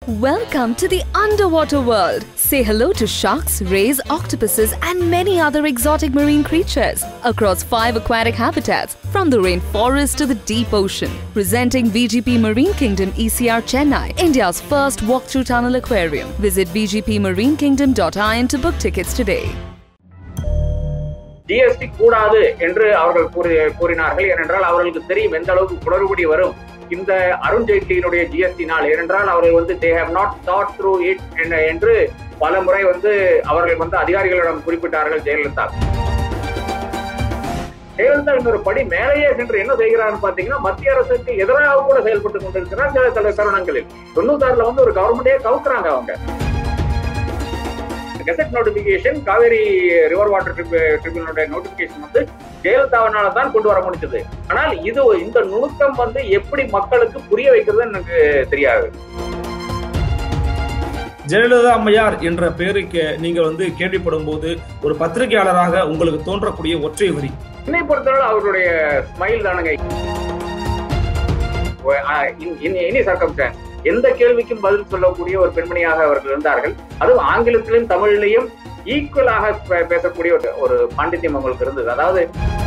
Welcome to the underwater world. Say hello to sharks, rays, octopuses, and many other exotic marine creatures across five aquatic habitats from the rainforest to the deep ocean. Presenting VGP Marine Kingdom ECR Chennai, India's first walk-through tunnel aquarium. Visit vgpmarinekingdom.in to book tickets today. GST கூடாது என்று அவர்கள் கூறி கூறினார்கள் ஏனென்றால் அவர்களுக்கு தெரியும் எந்த அளவுக்கு குளறுபடி வரும் இந்த அருண் ஜேட்லியினுடைய ஜிஎஸ்டினால் ஏனென்றால் அவர்கள் வந்து they have not thought through it என்று பல முறை வந்து அவர்கள் வந்து அதிகாரிகளிடம் குறிப்பிட்டார்கள் ஜெயலலிதா ஜெயலலிதா இன்னொரு படி மேலேயே சென்று என்ன செய்கிறார்னு பாத்தீங்கன்னா மத்திய அரசுக்கு எதிராக கூட செயல்பட்டு கொண்டிருக்கிறார் சில சில தருணங்களில் தொண்ணூத்தாறுல வந்து ஒரு கவர்மெண்டே கவுக்குறாங்க அவங்க gazette notification Kaveri river water ட்ரிபியூனோட நோட்டிபிகேஷன் வந்து ஜெயலலிதாவினால தான் கொண்டு வர முடிஞ்சது ஆனால் இது இந்த நுணுக்கம் வந்து எப்படி மக்களுக்கு புரிய வைக்கிறது எனக்கு தெரியாது ஜெயலலிதா அம்மையார் என்ற பெயருக்கு நீங்கள் வந்து கேள்விப்படும் போது ஒரு பத்திரிகையாளராக உங்களுக்கு தோன்றக்கூடிய ஒற்றை வரி என்னை பொறுத்தவரை அவருடைய ஸ்மைல் தானுங்க எனி சர்க்கம்ஸ்டான்ஸ் எந்த கேள்விக்கும் பதில் சொல்லக்கூடிய ஒரு பெண்மணியாக அவர்கள் இருந்தார்கள் அதுவும் ஆங்கிலத்திலும் தமிழிலையும் ஈக்குவலாக பேசக்கூடிய ஒரு பாண்டித்யம் அவங்களுக்கு இருந்தது அதாவது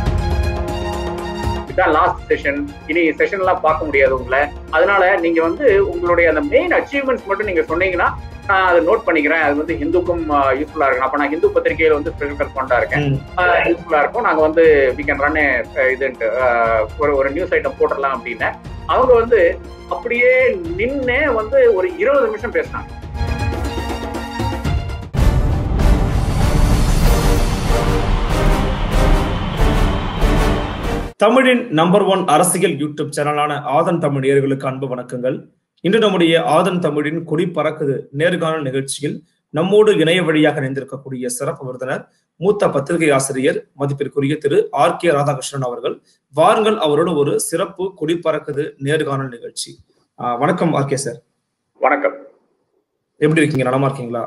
இதான் லாஸ்ட் செஷன் இனி செஷன் எல்லாம் பார்க்க முடியாது உங்களை அதனால நீங்க வந்து உங்களுடைய அந்த மெயின் அச்சீவ்மெண்ட்ஸ் மட்டும் நீங்க சொன்னீங்கன்னா நான் அதை நோட் பண்ணிக்கிறேன் அது வந்து ஹிந்துக்கும் யூஸ்ஃபுல்லா இருக்கும் அப்ப நான் ஹிந்து பத்திரிகையில வந்து ஸ்பெஷல் கொண்டா இருக்கேன் யூஸ்ஃபுல்லா இருக்கும் நாங்க வந்து வி கேன் ரன் இதுன்ட்டு ஒரு ஒரு நியூஸ் ஐட்டம் போட்டுடலாம் அப்படின்னு அவங்க வந்து அப்படியே நின்று வந்து ஒரு இருபது நிமிஷம் பேசினாங்க தமிழின் நம்பர் ஒன் அரசியல் யூடியூப் சேனலான ஆதன் தமிழ் நேர்களுக்கு அன்பு வணக்கங்கள் இன்று நம்முடைய ஆதன் தமிழின் கொடி பறக்குது நேர்காணல் நிகழ்ச்சியில் நம்மோடு இணைய வழியாக இணைந்திருக்கக்கூடிய சிறப்பு விருந்தினர் மூத்த பத்திரிகை ஆசிரியர் மதிப்பிற்குரிய திரு ஆர் கே ராதாகிருஷ்ணன் அவர்கள் வாருங்கள் அவரோட ஒரு சிறப்பு கொடி பறக்குது நேர்காணல் நிகழ்ச்சி வணக்கம் ஆர் கே சார் வணக்கம் எப்படி இருக்கீங்க நலமா இருக்கீங்களா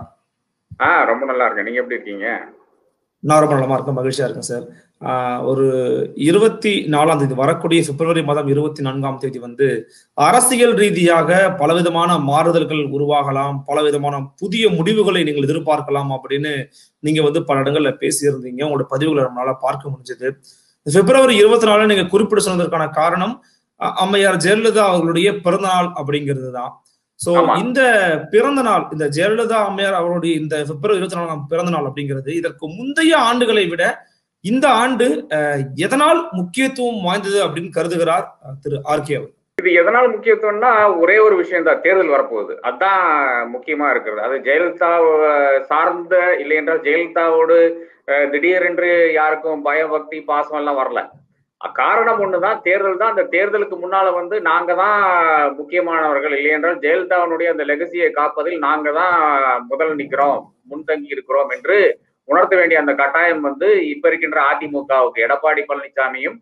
ஆ ரொம்ப நல்லா இருக்கேன் நீங்க எப்படி இருக்கீங்க நான் ரொம்ப நலமா இருக்கேன் மகிழ்ச்சியா இருக்கேன் சார் ஒரு இருபத்தி நாலாம் தேதி வரக்கூடிய பிப்ரவரி மாதம் இருபத்தி நான்காம் தேதி வந்து அரசியல் ரீதியாக பலவிதமான மாறுதல்கள் உருவாகலாம் பலவிதமான புதிய முடிவுகளை நீங்கள் எதிர்பார்க்கலாம் அப்படின்னு நீங்க வந்து பல இடங்கள்ல பேசியிருந்தீங்க உங்களோட பதிவுகளை நம்மளால பார்க்க முடிஞ்சது பிப்ரவரி இருபத்தி நாலு நீங்க குறிப்பிட்டு சொன்னதற்கான காரணம் அம்மையார் ஜெயலலிதா அவர்களுடைய பிறந்தநாள் அப்படிங்கிறது தான் சோ இந்த பிறந்த நாள் இந்த ஜெயலலிதா அம்மையார் அவருடைய இந்த பிப்ரவரி இருபத்தி நாலாம் பிறந்த நாள் அப்படிங்கிறது இதற்கு முந்தைய ஆண்டுகளை விட இந்த ஆண்டு எதனால் முக்கியத்துவம் வாய்ந்தது அப்படின்னு கருதுகிறார் திரு ஆர் கே அவர் இது எதனால் முக்கியத்துவம்னா ஒரே ஒரு விஷயம் தான் தேர்தல் வரப்போகுது அதுதான் முக்கியமா இருக்கிறது அது ஜெயலலிதா சார்ந்த இல்லை என்றால் ஜெயலலிதாவோடு திடீரென்று யாருக்கும் பயபக்தி பாசம் எல்லாம் வரல காரணம் ஒண்ணுதான் தேர்தல் தான் அந்த தேர்தலுக்கு முன்னால வந்து நாங்க தான் முக்கியமானவர்கள் இல்லை என்றால் ஜெயலலிதாவினுடைய அந்த லெகசியை காப்பதில் நாங்க தான் முதல் நிற்கிறோம் முன்தங்கி இருக்கிறோம் என்று உணர்த்த வேண்டிய அந்த கட்டாயம் வந்து இப்ப இருக்கின்ற அதிமுகவுக்கு எடப்பாடி பழனிசாமியும்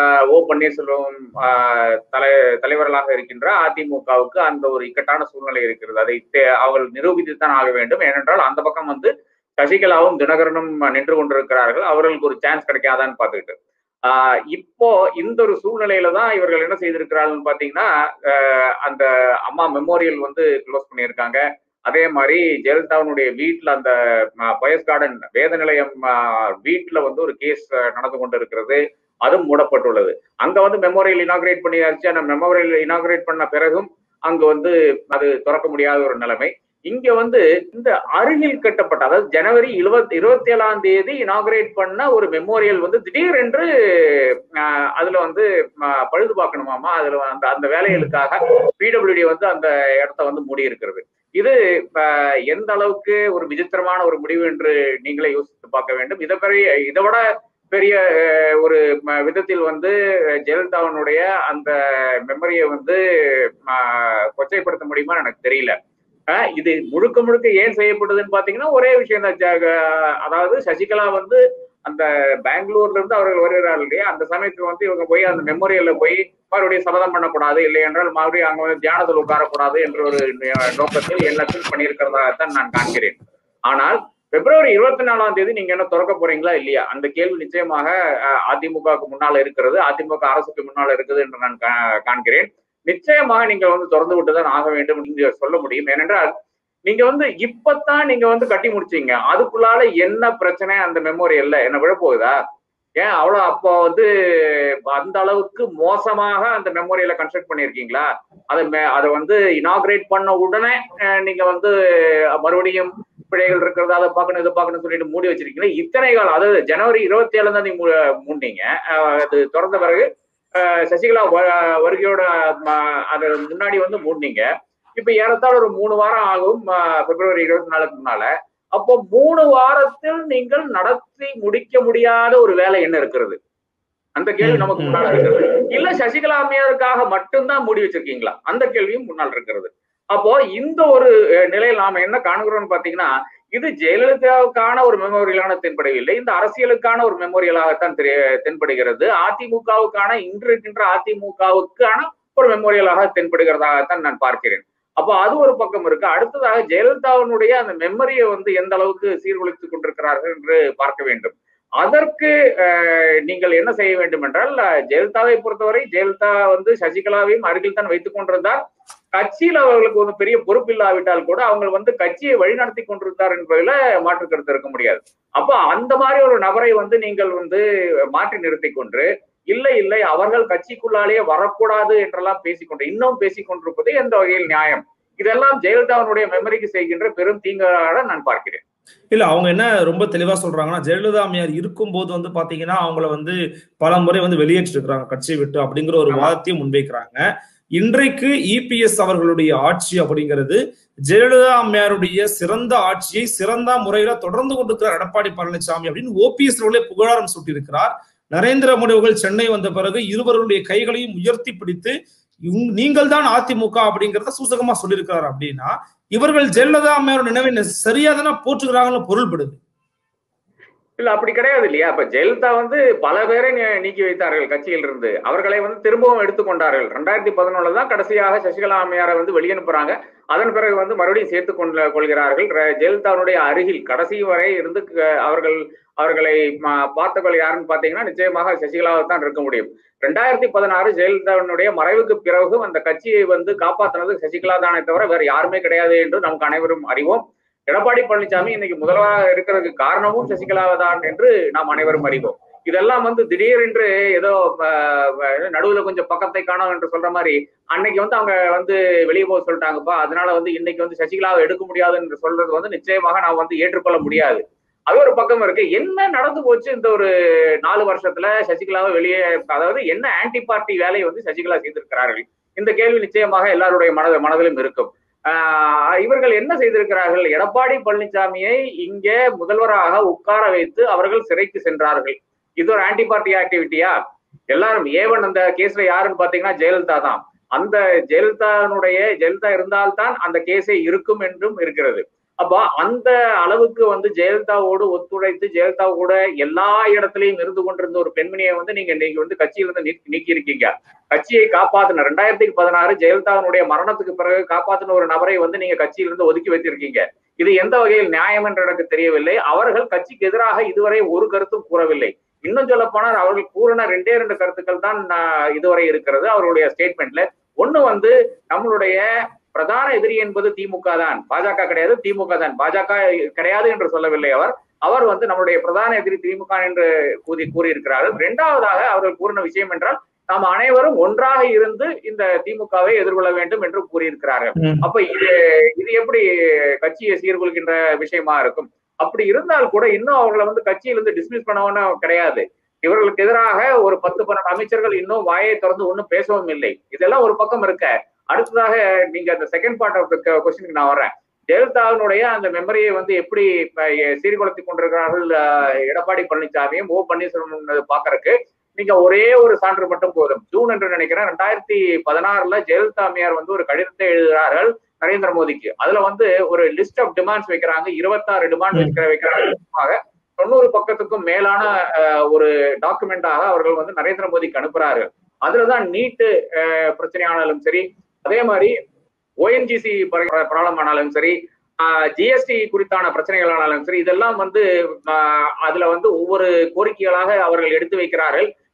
ஓ பன்னீர்செல்வம் தலை தலைவர்களாக இருக்கின்ற அதிமுகவுக்கு அந்த ஒரு இக்கட்டான சூழ்நிலை இருக்கிறது அதை அவர்கள் நிரூபித்துத்தான் ஆக வேண்டும் ஏனென்றால் அந்த பக்கம் வந்து சசிகலாவும் தினகரனும் நின்று கொண்டிருக்கிறார்கள் அவர்களுக்கு ஒரு சான்ஸ் கிடைக்காதான்னு பார்த்துக்கிட்டு ஆஹ் இப்போ இந்த ஒரு சூழ்நிலையில தான் இவர்கள் என்ன செய்திருக்கிறார்கள் பாத்தீங்கன்னா அந்த அம்மா மெமோரியல் வந்து க்ளோஸ் பண்ணியிருக்காங்க அதே மாதிரி ஜெயலலிதாவுடைய வீட்டுல அந்த பயஸ் கார்டன் வேத நிலையம் வீட்டுல வந்து ஒரு கேஸ் நடந்து கொண்டு இருக்கிறது அதுவும் மூடப்பட்டுள்ளது அங்க வந்து மெமோரியல் இனாகிரேட் பண்ணியாச்சு அந்த மெமோரியல் இனாகிரேட் பண்ண பிறகும் அங்க வந்து அது திறக்க முடியாத ஒரு நிலைமை இங்க வந்து இந்த அருகில் கட்டப்பட்ட அதாவது ஜனவரி இருபத்தி இருபத்தி ஏழாம் தேதி இனாகிரேட் பண்ண ஒரு மெமோரியல் வந்து திடீரென்று அதுல வந்து பழுது பார்க்கணுமாமா அதுல அந்த அந்த வேலைகளுக்காக பிடபிள்யூடி வந்து அந்த இடத்த வந்து மூடி இருக்கிறது இது எந்த அளவுக்கு ஒரு விசித்திரமான ஒரு முடிவு என்று நீங்களே யோசித்து பார்க்க வேண்டும் இதை பெரிய இதை விட பெரிய ஒரு விதத்தில் வந்து ஜெயலலிதாவினுடைய அந்த மெமரியை வந்து கொச்சைப்படுத்த முடியுமா எனக்கு தெரியல இது முழுக்க முழுக்க ஏன் செய்யப்படுதுன்னு பாத்தீங்கன்னா ஒரே விஷயம் தான் அதாவது சசிகலா வந்து அந்த பெங்களூர்ல இருந்து அவர்கள் வருகிறார்கள் இல்லையா அந்த சமயத்துல வந்து இவங்க போய் அந்த மெமோரியல்ல போய் மறுபடியும் சபதம் பண்ணக்கூடாது இல்லை என்றால் மறுபடியும் அங்க வந்து தியானத்தில் உட்காரக்கூடாது என்ற ஒரு நோக்கத்தில் எல்லாத்தையும் பண்ணியிருக்கிறதாகத்தான் நான் காண்கிறேன் ஆனால் பிப்ரவரி இருபத்தி நாலாம் தேதி நீங்க என்ன திறக்க போறீங்களா இல்லையா அந்த கேள்வி நிச்சயமாக அதிமுகவுக்கு முன்னால இருக்கிறது அதிமுக அரசுக்கு முன்னால இருக்குது என்று நான் காண்கிறேன் நிச்சயமாக நீங்க வந்து திறந்து விட்டுதான் ஆக வேண்டும் நீங்க சொல்ல முடியும் ஏனென்றால் நீங்க வந்து இப்பதான் நீங்க வந்து கட்டி முடிச்சீங்க அதுக்குள்ளால என்ன பிரச்சனை அந்த மெமோரியல்ல என்ன விழப்போகுதா ஏன் அவ்வளவு அப்போ வந்து அந்த அளவுக்கு மோசமாக அந்த மெமோரியல கன்ஸ்ட்ரக்ட் பண்ணிருக்கீங்களா அதை மே- அதை வந்து இனாகிரேட் பண்ண உடனே அஹ், நீங்க வந்து மறுபடியும் பிழைகள் இருக்கிறது அதை பார்க்கணும் இதை பார்க்கணும் சொல்லிட்டு மூடி வச்சிருக்கீங்க இத்தனை காலம் அதாவது ஜனவரி இருபத்தி ஏழு தான் நீங்க மூ- மூடினீங்க அஹ், அது திறந்த பிறகு அஹ், சசிகலா வ- வருகையோட ம- அது முன்னாடி வந்து மூடினீங்க இப்ப ஏறத்தாழ ஒரு மூணு வாரம் ஆகும் அஹ், பிப்ரவரி இருபத்தி நாலுக்கு முன்னால அப்போ மூணு வாரத்தில் நீங்கள் நடத்தி முடிக்க முடியாத ஒரு வேலை என்ன இருக்கிறது அந்த கேள்வி ம், நமக்கு ம். முன்னால் இருக்கிறது இல்ல சசிகலா அம்மையாருக்காக மட்டும்தான் மூடி வச்சிருக்கீங்களா அந்த கேள்வியும் முன்னால் இருக்கிறது அப்போ இந்த ஒரு அஹ், நிலையில் நாம என்ன காணுகிறோம்னு பாத்தீங்கன்னா இது ஜெயலலிதாவுக்கான ஒரு மெமோரியலான தென்படவில்லை இந்த அரசியலுக்கான ஒரு மெமோரியலாகத்தான் தெரிய தென்படுகிறது அதிமுகவுக்கான இன்று இருக்கின்ற அதிமுகவுக்கான ஒரு மெமோரியலாக தென்படுகிறதாகத்தான் நான் பார்க்கிறேன் அப்போ அது ஒரு பக்கம் இருக்கு அடுத்ததாக ஜெயலலிதாவினுடைய அந்த மெமரியை வந்து எந்த அளவுக்கு சீர்குலைத்துக் கொண்டிருக்கிறார்கள் என்று பார்க்க வேண்டும் அதற்கு அஹ், நீங்கள் என்ன செய்ய வேண்டும் என்றால் அஹ், ஜெயலலிதாவை பொறுத்தவரை ஜெயலலிதா வந்து சசிகலாவையும் அருகில் தான் வைத்துக் கொண்டிருந்தார் கட்சியில் அவர்களுக்கு ஒரு பெரிய பொறுப்பு இல்லாவிட்டால் கூட அவங்க வந்து கட்சியை வழிநடத்தி கொண்டிருந்தார் என்பதில் மாற்று கருத்து இருக்க முடியாது அப்போ அந்த மாதிரி ஒரு நபரை வந்து நீங்கள் வந்து மாற்றி நிறுத்திக் கொண்டு இல்லை இல்லை அவர்கள் கட்சிக்குள்ளாலேயே வரக்கூடாது என்றெல்லாம் பேசிக்கொண்டு இன்னும் பேசிக் கொண்டிருப்பது எந்த வகையில் நியாயம் இதெல்லாம் ஜெயலலிதாவினுடைய மெமரிக்கு செய்கின்ற பெரும் தீங்காக நான் பார்க்கிறேன் இல்ல அவங்க என்ன ரொம்ப தெளிவா சொல்றாங்கன்னா ஜெயலலிதா அம்மையார் இருக்கும்போது வந்து பாத்தீங்கன்னா அவங்கள வந்து பல முறை வந்து வெளியேற்றிருக்கிறாங்க கட்சியை விட்டு அப்படிங்கிற ஒரு ஆமா. வாதத்தையும் முன்வைக்கிறாங்க இன்றைக்கு இபிஎஸ் அவர்களுடைய ஆட்சி அப்படிங்கிறது ஜெயலலிதா அம்மையாருடைய சிறந்த ஆட்சியை சிறந்த முறையில தொடர்ந்து கொண்டிருக்கிறார் எடப்பாடி பழனிசாமி அப்படின்னு ஓபிஎஸ் அவர்களே புகழாரம் சூட்டியிருக்கிறார் நரேந்திர மோடி அவர்கள் சென்னை வந்த பிறகு இருவருடைய கைகளையும் உயர்த்தி பிடித்து நீங்கள் தான் அதிமுக அப்படிங்கறத சூசகமா சொல்லியிருக்கிறார் அப்படின்னா இவர்கள் ஜெயலலிதா அம்மையாரோட நினைவை சரியா தானே போற்றுகிறாங்கன்னு பொருள்படுது இல்ல அப்படி கிடையாது இல்லையா இப்ப ஜெயலலிதா வந்து பல பேரை நீ- நீக்கி வைத்தார்கள் கட்சியில் இருந்து அவர்களை வந்து திரும்பவும் எடுத்துக்கொண்டார்கள் ரெண்டாயிரத்தி பதினொன்னுல தான் கடைசியாக சசிகலா அம்மையாரை வந்து வெளியனுப்புறாங்க அதன் பிறகு வந்து மறுபடியும் சேர்த்து கொண்டு கொள்கிறார்கள் ர- ஜெயலலிதாவுடைய அருகில் கடைசி வரை இருந்து க- அவர்கள் அவர்களை ம- பார்த்தவர்கள் யாருன்னு பாத்தீங்கன்னா நிச்சயமாக சசிகலாவை தான் இருக்க முடியும் ரெண்டாயிரத்தி பதினாறு ஜெயலலிதாவினுடைய மறைவுக்கு பிறகு அந்த கட்சியை வந்து காப்பாற்றினது சசிகலா தானே தவிர வேற யாருமே கிடையாது என்று நமக்கு அனைவரும் அறிவோம் எடப்பாடி பழனிசாமி இன்னைக்கு முதல்வராக இருக்கிறதுக்கு காரணமும் சசிகலாவை தான் என்று நாம் அனைவரும் அறிவோம் இதெல்லாம் வந்து திடீரென்று ஏதோ அஹ், அஹ், நடுவுல கொஞ்சம் பக்கத்தை காணோம் என்று சொல்ற மாதிரி அன்னைக்கு வந்து அவங்க வந்து வெளியே போக சொல்லிட்டாங்கப்பா அதனால வந்து இன்னைக்கு வந்து சசிகலாவை எடுக்க முடியாது என்று சொல்றது வந்து நிச்சயமாக நான் வந்து ஏற்றுக்கொள்ள முடியாது அது ஒரு பக்கம் இருக்கு என்ன நடந்து போச்சு இந்த ஒரு நாலு வருஷத்துல சசிகலாவை வெளியே அதாவது என்ன ஆன்டி பார்ட்டி வேலையை வந்து சசிகலா செய்திருக்கிறார்கள் இந்த கேள்வி நிச்சயமாக எல்லாருடைய மனத மனதிலும் இருக்கும் ஆஹ் இவர்கள் என்ன செய்திருக்கிறார்கள் எடப்பாடி பழனிசாமியை இங்கே முதல்வராக உட்கார வைத்து அவர்கள் சிறைக்கு சென்றார்கள் இது ஒரு ஆன்டி பார்ட்டி ஆக்டிவிட்டியா எல்லாரும் ஏவன் அந்த கேஸ்ல யாருன்னு பாத்தீங்கன்னா ஜெயலலிதா தான் அந்த ஜெயலலிதானுடைய ஜெயலலிதா இருந்தால்தான் அந்த கேஸே இருக்கும் என்றும் இருக்கிறது அப்போ அந்த அளவுக்கு வந்து ஜெயலலிதாவோடு ஒத்துழைத்து ஜெயலலிதா கூட எல்லா இடத்துலயும் இருந்து கொண்டிருந்த ஒரு பெண்மணியை வந்து நீங்க இன்னைக்கு வந்து கட்சியிலிருந்து நீக்கி நீக்கி இருக்கீங்க கட்சியை காப்பாத்தின ரெண்டாயிரத்தி பதினாறு ஜெயலலிதாவினுடைய மரணத்துக்கு பிறகு காப்பாத்தின ஒரு நபரை வந்து நீங்க கட்சியிலிருந்து ஒதுக்கி வைத்திருக்கீங்க இது எந்த வகையில் நியாயம் என்று எனக்கு தெரியவில்லை அவர்கள் கட்சிக்கு எதிராக இதுவரை ஒரு கருத்தும் கூறவில்லை இன்னும் சொல்ல போனால் அவர்கள் கூறின ரெண்டே ரெண்டு கருத்துக்கள் தான் ஆஹ், இதுவரை இருக்கிறது அவருடைய ஸ்டேட்மெண்ட்ல ஒண்ணு வந்து நம்மளுடைய பிரதான எதிரி என்பது திமுக தான் பாஜக கிடையாது திமுக தான் பாஜக கிடையாது என்று சொல்லவில்லை அவர் அவர் வந்து நம்மளுடைய பிரதான எதிரி திமுக என்று கூறி கூறியிருக்கிறார்கள் இரண்டாவதாக அவர்கள் கூறின விஷயம் என்றால் நாம் அனைவரும் ஒன்றாக இருந்து இந்த திமுகவை எதிர்கொள்ள வேண்டும் என்று கூறியிருக்கிறார்கள் ம். அப்ப இது இது எப்படி கட்சியை சீர்குலைக்கின்ற விஷயமா இருக்கும் அப்படி இருந்தால் கூட இன்னும் அவங்களை வந்து கட்சியிலிருந்து டிஸ்மிஸ் பண்ணவும் கிடையாது இவர்களுக்கு எதிராக ஒரு பத்து பன்னெண்டு அமைச்சர்கள் இன்னும் வாயை திறந்து ஒன்றும் பேசவும் இல்லை இதெல்லாம் ஒரு பக்கம் இருக்க அடுத்ததாக நீங்க அந்த செகண்ட் பார்ட் ஆஃப் த கொஸ்டினுக்கு நான் வரேன் ஜெயலலிதாவினுடைய அந்த மெமரியை வந்து எப்படி இப்ப, எ- சீர்குலைத்துக் கொண்டிருக்கிறார்கள் அஹ், எடப்பாடி பழனிசாமியும் ஓ பன்னீர்செல்வம் பாக்குறதுக்கு நீங்க ஒரே ஒரு சான்று மட்டும் போதும் ஜூன் என்று நினைக்கிறேன் ரெண்டாயிரத்தி பதினாறுல ஜெயலலிதா அம்மையார் வந்து ஒரு கடிதத்தை எழுதுகிறார்கள் நரேந்திர மோடிக்கு அதுல வந்து ஒரு லிஸ்ட் ஆஃப் டிமாண்ட்ஸ் வைக்கிறாங்க இருபத்தாறு டிமாண்ட் ம். வைக்கிற வைக்கிறாங்க தொண்ணூறு பக்கத்துக்கும் மேலான அஹ், ஒரு டாக்குமெண்டாக அவர்கள் வந்து நரேந்திர மோடிக்கு அனுப்புறார்கள் அதுலதான் நீட்டு பிரச்சனையானாலும் சரி அதே மாதிரி ஓஎன்ஜிசி ப்ராப்ளம் ஆனாலும் சரி ஜிஎஸ்டி குறித்தான பிரச்சனைகள் ஆனாலும் சரி இதெல்லாம் வந்து ஆஹ், அதுல வந்து ஒவ்வொரு கோரிக்கைகளாக அவர்கள் எடுத்து வைக்கிறார்கள்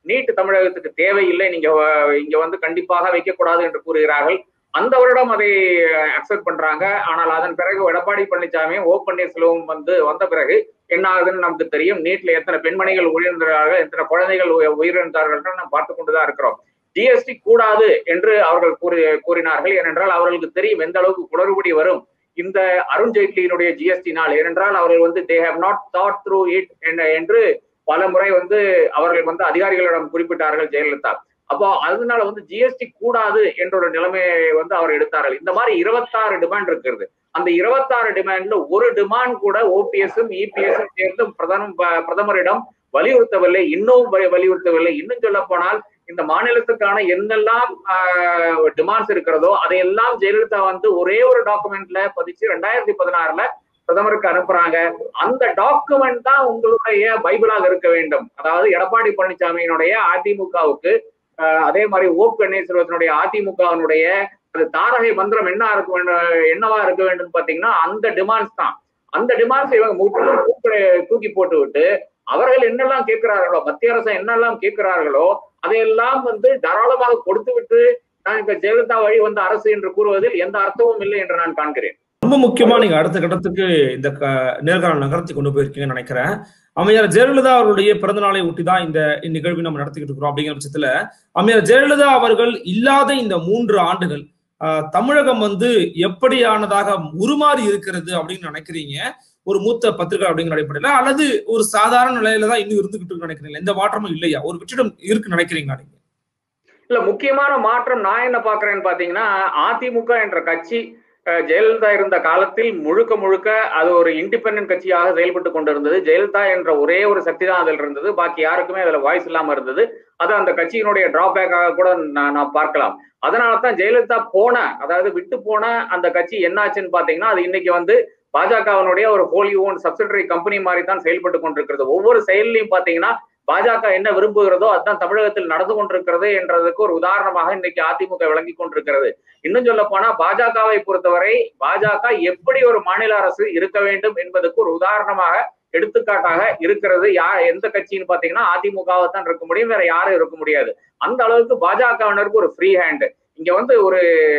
நீட் தமிழகத்துக்கு தேவையில்லை நீங்க அஹ், இங்க வந்து கண்டிப்பாக வைக்கக்கூடாது என்று கூறுகிறார்கள் அந்த வருடம் அதை அக்செப்ட் பண்றாங்க ஆனால் அதன் பிறகு எடப்பாடி பழனிசாமியும் ஓ பன்னீர்செல்வம் வந்து வந்த பிறகு என்ன ஆகுதுன்னு நமக்கு தெரியும் நீட்ல எத்தனை பெண்மணிகள் உயிரிழந்தார்கள் எத்தனை குழந்தைகள் உய- உயிரிழந்தார்கள் நாம் பார்த்து கொண்டுதான் இருக்கிறோம் ஜிஎஸ்டி கூடாது என்று அவர்கள் கூறி கூறினார்கள் ஏனென்றால் அவர்களுக்கு தெரியும் எந்த அளவுக்கு குளறுபடி வரும் இந்த அருண் ஜேட்லியினுடைய ஜிஎஸ்டினால் ஏனென்றால் அவர்கள் வந்து they have not thought through it என்று பல முறை வந்து அவர்கள் வந்து அதிகாரிகளிடம் குறிப்பிட்டார்கள் ஜெயலலிதா அப்போ அதனால வந்து ஜிஎஸ்டி கூடாது என்ற ஒரு நிலைமையை வந்து அவர் எடுத்தார்கள் இந்த மாதிரி இருபத்தாறு டிமாண்ட் இருக்கிறது அந்த இருபத்தாறு டிமாண்ட்ல ஒரு டிமாண்ட் கூட ஓபிஎஸும் இபிஎஸும் சேர்ந்து பிரதம ப- பிரதமரிடம் வலியுறுத்தவில்லை இன்னும் வலி- வலியுறுத்தவில்லை இன்னும் சொல்ல போனால் இந்த மாநிலத்துக்கான என்னெல்லாம் டிமாண்ட்ஸ் இருக்கிறதோ அதையெல்லாம் ஜெயலலிதா வந்து ஒரே ஒரு டாக்குமெண்ட்ல பதிச்சு ரெண்டாயிரத்தி பதினாறுல பிரதமருக்கு அனுப்புறாங்க அந்த டாக்குமெண்ட் தான் உங்களுடைய பைபிளாக இருக்க வேண்டும் அதாவது எடப்பாடி பழனிசாமியினுடைய அதிமுகவுக்கு ஆஹ், அதே மாதிரி ஓ பன்னீர்செல்வத்தினுடைய அதிமுகவினுடைய அது தாரகை மந்திரம் என்ன இருக்க வேண்டும் என்னவா இருக்க வேண்டும் பாத்தீங்கன்னா அந்த டிமாண்ட்ஸ் தான் அந்த டிமாண்ட்ஸ் இவங்க முற்றிலும் தூக்கி- தூக்கி போட்டு விட்டு அவர்கள் என்னெல்லாம் கேட்கிறார்களோ மத்திய அரசு என்னெல்லாம் கேட்கிறார்களோ அதையெல்லாம் வந்து தாராளமாக கொடுத்து விட்டு நான் இப்ப ஜெயலலிதா வழி வந்த அரசு என்று கூறுவதில் எந்த அர்த்தமும் இல்லை என்று நான் காண்கிறேன் ரொம்ப முக்கியமா நீங்க அடுத்த கட்டத்துக்கு இந்த க- நேர்காணல் நகர்த்தி கொண்டு போயிருக்கீங்கன்னு நினைக்கிறேன் அம்மையார் ஜெயலலிதா அவருடைய பிறந்த நாளை ஒட்டி தான் இந்த நிகழ்வை நம்ம நடத்திக்கிட்டு இருக்கிறோம் அப்படிங்கிற பட்சத்துல அம்மையார் ஜெயலலிதா அவர்கள் இல்லாத இந்த மூன்று ஆண்டுகள் ஆஹ், தமிழகம் வந்து எப்படியானதாக உருமாறி இருக்கிறது அப்படின்னு நினைக்கிறீங்க ஒரு மூத்த பத்திரிகை அப்படிங்கிற அடிப்படையில அல்லது ஒரு சாதாரண நிலையில தான் இன்னும் இருந்துகிட்டு இருக்குன்னு நினைக்கிறீங்களா எந்த மாற்றமும் இல்லையா ஒரு வெற்றிடம் இருக்கு நினைக்கிறீங்களா நீங்க இல்ல முக்கியமான மாற்றம் நான் என்ன பாக்குறேன்னு பாத்தீங்கன்னா அதிமுக என்ற கட்சி அஹ், ஜெயலலிதா இருந்த காலத்தில் முழுக்க முழுக்க அது ஒரு இண்டிபெண்டன்ட் கட்சியாக செயல்பட்டு கொண்டிருந்தது ஜெயலலிதா என்ற ஒரே ஒரு சக்தி தான் அதில் இருந்தது பாக்கி யாருக்குமே அதுல வாய்ஸ் இல்லாம இருந்தது அது அந்த கட்சியினுடைய டிராபேக்காக கூட நான் நான் பார்க்கலாம் அதனால தான் ஜெயலலிதா போன அதாவது விட்டு போன அந்த கட்சி என்னாச்சுன்னு பாத்தீங்கன்னா அது இன்னைக்கு வந்து பாஜகவினுடைய ஒரு ஹோலி ஓன் சப்சிடரி கம்பெனி மாதிரி தான் செயல்பட்டு கொண்டிருக்கிறது ஒவ்வொரு செயல்லையும் பாத்தீங்கன்னா பாஜக என்ன விரும்புகிறதோ அதுதான் தமிழகத்தில் நடந்து கொண்டிருக்கிறது என்றதுக்கு ஒரு உதாரணமாக இன்னைக்கு அதிமுக விளங்கி கொண்டிருக்கிறது இன்னும் சொல்ல போனா பாஜகவை பொறுத்தவரை பாஜக எப்படி ஒரு மாநில அரசு இருக்க வேண்டும் என்பதற்கு ஒரு உதாரணமாக எடுத்துக்காட்டாக இருக்கிறது யார் எந்த கட்சின்னு பாத்தீங்கன்னா அதிமுகவை தான் இருக்க முடியும் வேற யாரும் இருக்க முடியாது அந்த அளவுக்கு பாஜகவினருக்கு ஒரு ஃப்ரீ ஹேண்ட் இங்க வந்து ஒரு